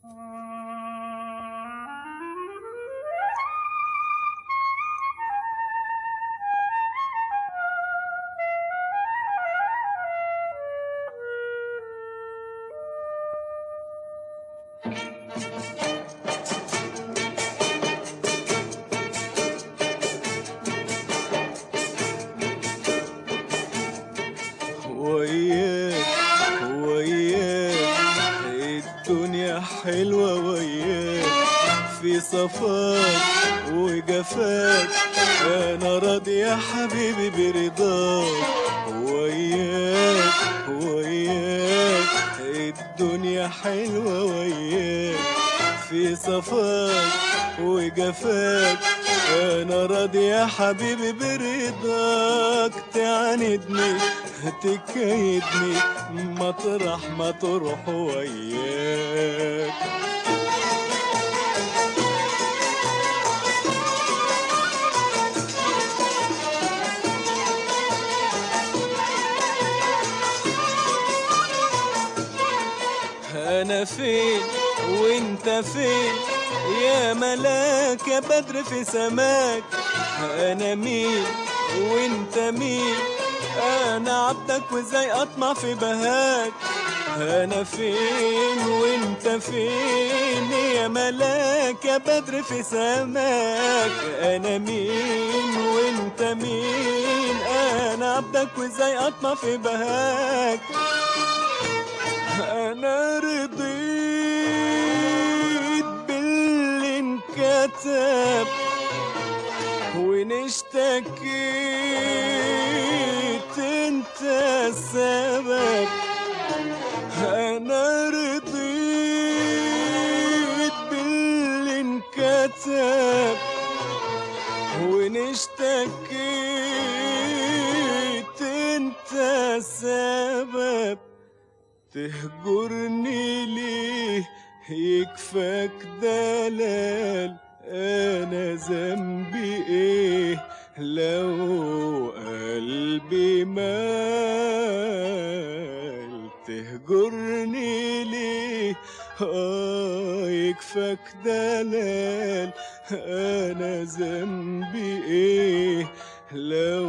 وياك وياك الدنيا حلوة وياك في صفاك وجفاك أنا راضي يا حبيبي برضاك وياك وياك الدنيا حلوة وياك في صفاك وجفاك أنا راضي يا حبيبي برضاك تعاندني تكيدني مطرح ما تروح وياك انا فين وانت فين يا ملاك يا بدر في سماك انا مين وانت مين انا عبدك وازاي اطمع في بهاك انا فين وانت فين يا ملاك يا بدر في سماك انا مين وانت مين انا عبدك وازاي اطمع في بهاك انا رضيت باللي انكتب وان اشتكيت انت السبب انا رضيت باللي انكتب وان اشتكيت انت السبب تهجرني ليه يكفاك دلال انا ذنبي ايه لو قلبي مال تهجرني ليه اه يكفاك دلال انا ذنبي ايه لو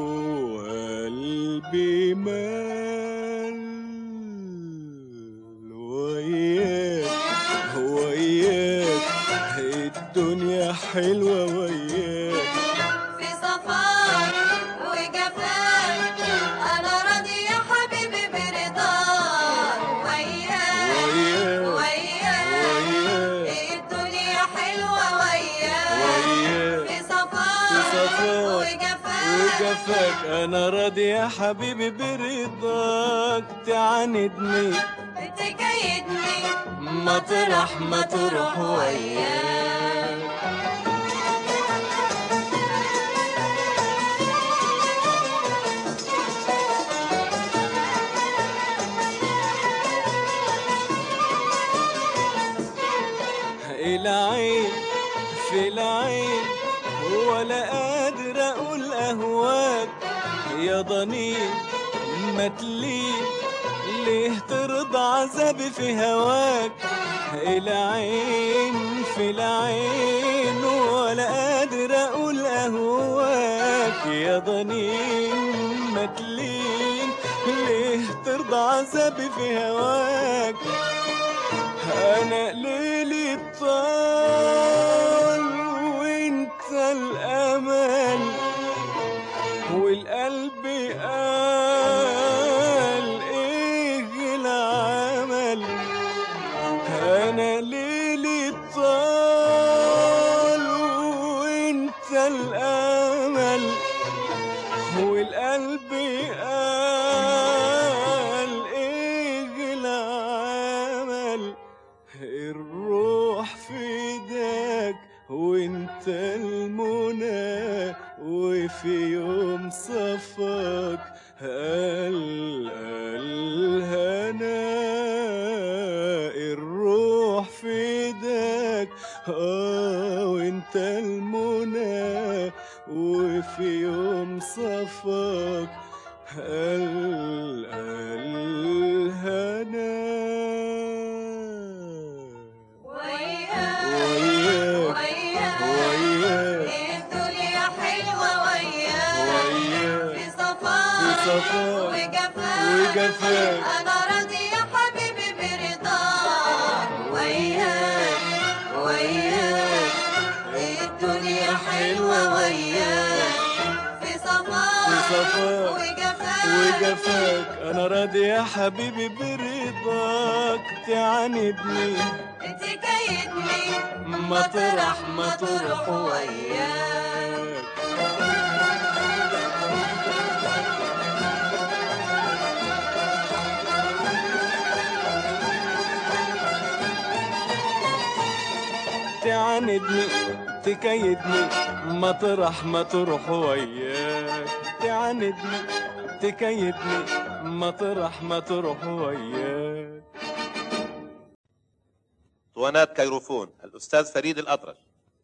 قلبي مال وياك وياك الدنيا حلوة وياك في صفاك وجفاك انا راضي يا حبيبي برضاك وياك وياك وياك وياك الدنيا حلوة وياك وياك في صفاك في صفاك وجفاك وجفاك انا راضي يا حبيبي برضاك تعاندني بتكيدني مطرح ما تروح وياك العين في العين ولا قادر اقول اهواك يا ضنين ما تلين ليه ترضى عذابي في هواك العين في العين ولا قادر اقول اهواك يا ضنين ما تلين ليه ترضى عذابي في هواك انا ليلي طال وانت الامل والقلب قال ايه العمل انا ليلي طال وانت الامل والقلب قال ايه العمل الروح في ايدك وانت المنى وفي يوم صفاك الهنا الروح في ايدك اه وانت المنى وفي يوم صفاك الهنا وجفاك انا راضي يا حبيبي برضاك وياك وياك الدنيا حلوة وياك في صفاك في صفاك وجفاك وجفاك انا راضي يا حبيبي برضاك تعاندني تكيدني مطرح ما تروح وياك وياك تعاندني تكيدني مطرح ما تروح وياك تعاندني تكيدني مطرح ما تروح وياك اسطوانات كيروفون الأستاذ فريد الأطرش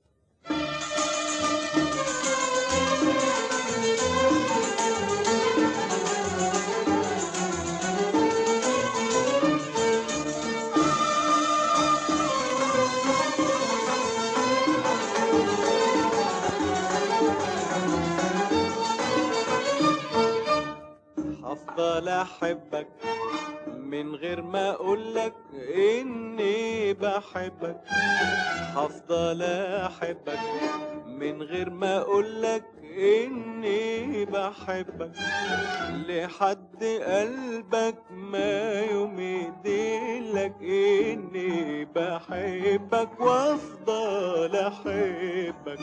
هفضل احبك من غير ما اقولك اني بحبك هفضل احبك من غير ما اقولك اني بحبك لحد قلبك ما يوم يديلك اني بحبك وافضل احبك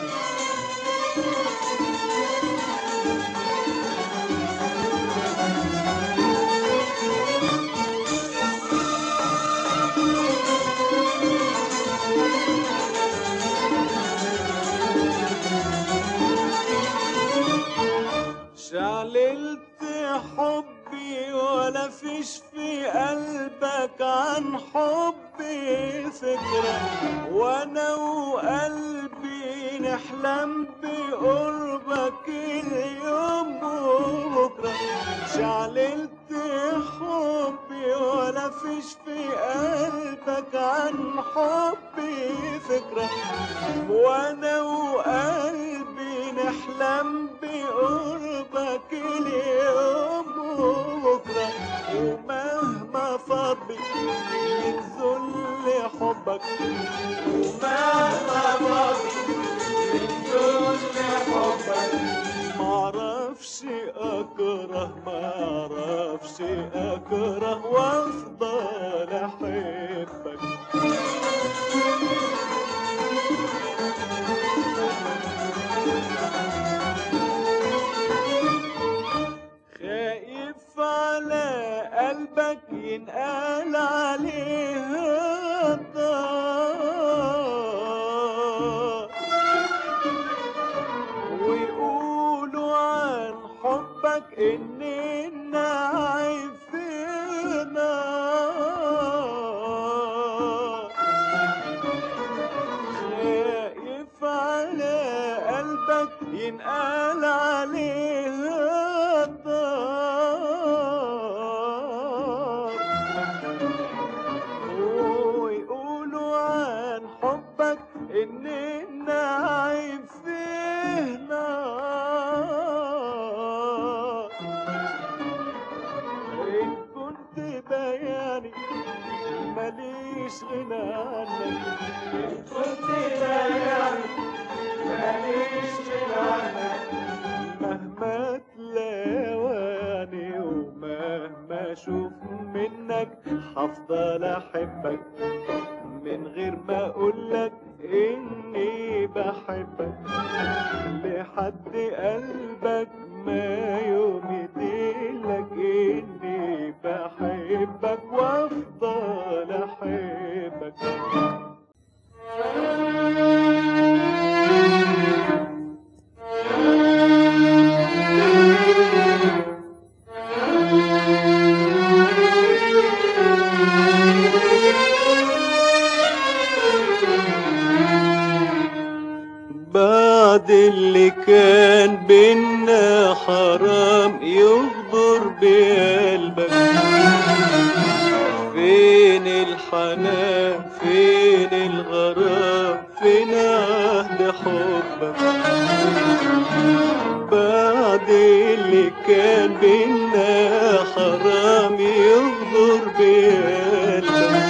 شعللت حبي ولا فيش في قلبك عن حبي فكرة وانا وقلبي نحلم بقربك اليوم وبكرة شعللت حبي ولا فيش في قلبك عن حبي فكرة وانا وقلبي نحلم بقربك اليوم وبكره ومهما فاض بي من ذل حبك ومهما فاض بي من ذل حبك معرفش اكره معرفش اكره وافضل احبك خايف على قلبك ينقال عليه الضار ويقولوا عن حبك اننا عايز في نار خايف على قلبك ينقال عليه الضار ويقولوا عن حبك اننا عايز فيه نار ان كنت بياني ماليش غنى عنك ان كنت بياني ماليش غنى عنك مهما تلاواني ومهما اشوف منك هفضل احبك من غير ما اقولك اني بحبك لحد قلبك ما يوم يديلك اني بحبك وافضل احبك بعد اللي كان بينا حرام يغدر بقلبك فين الحنان فين الغرام فين عهد حبك بعد اللي كان بينا الحرام يغدر بقلبك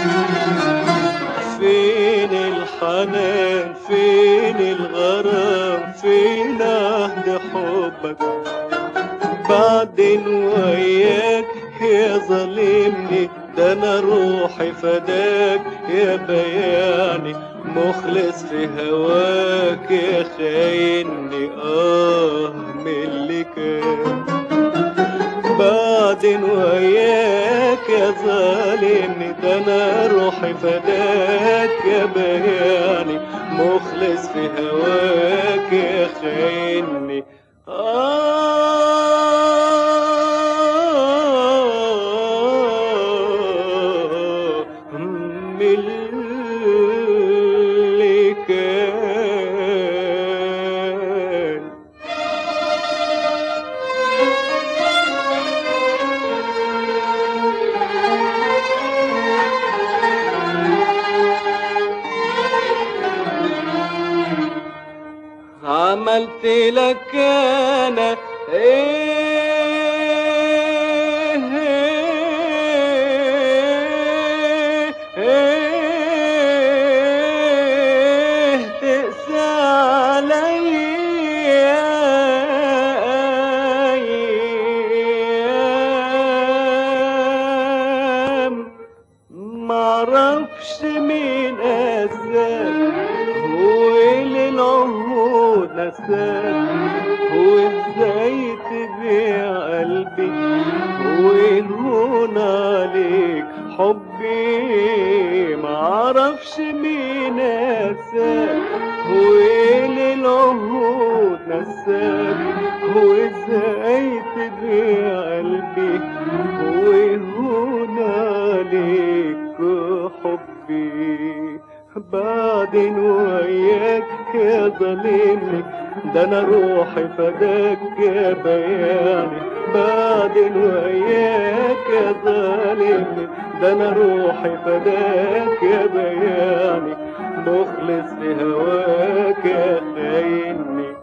فين الحنان فين الغرام فين عهد حبك بعدين وياك يا ظالمني ده انا روحي فداك يا بياني مخلص في هواك يا خايني اه من اللي كان بعدين وياك يا ظالمني ده انا روحي فداك يا بياني مخلص في هواك يا خايني آه من اللي كان عملت لك انا ايه ايه تقسى عليا ايام معرفش مين قاساك واللي العهود نساك وازاي تبيع قلبي ويهون عليك حبي معرفش مين نساك واللي العهود نساك وازاي تبيع قلبي ويهون عليك حبي بعدين وياك يا ظالمني ده انا روحي فداك يا بياني بعدين وياك يا ظالمني ده انا روحي فداك يا بياني مخلص في هواك يا خايني